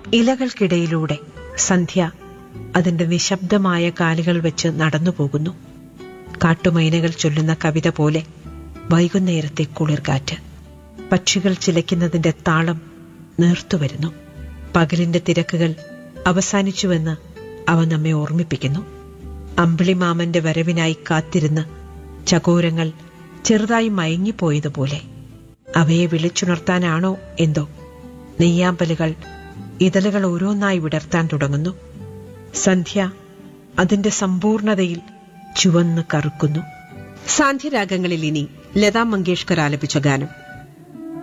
ഇലകൾക്കിടയിലൂടെ സന്ധ്യ അതിന്റെ നിശബ്ദമായ കാലുകൾ വെച്ച് നടന്നു പോകുന്നു കാട്ടുമൈനകൾ ചൊല്ലുന്ന കവിത പോലെ വൈകുന്നേരത്തെ കുളിർകാറ്റ് പക്ഷികൾ ചിലയ്ക്കുന്നതിന്റെ താളം നേർത്തുവരുന്നു പകലിന്റെ തിരക്കുകൾ അവസാനിച്ചുവെന്ന് അവ നമ്മെ ഓർമ്മിപ്പിക്കുന്നു അമ്പിളിമാമന്റെ വരവിനായി കാത്തിരുന്ന് ചകോരങ്ങൾ ചെറുതായി മയങ്ങിപ്പോയതുപോലെ അവയെ വിളിച്ചുണർത്താനാണോ എന്തോ നെയ്യാമ്പലുകൾ ഇതളുകൾ ഓരോന്നായി വിടർത്താൻ തുടങ്ങുന്നു സന്ധ്യ അതിന്റെ സമ്പൂർണതയിൽ ചുവന്ന് കറുക്കുന്നു സാന്ധ്യരാഗങ്ങളിൽ ഇനി ലതാ മങ്കേഷ്കർ ആലപിച്ച ഗാനം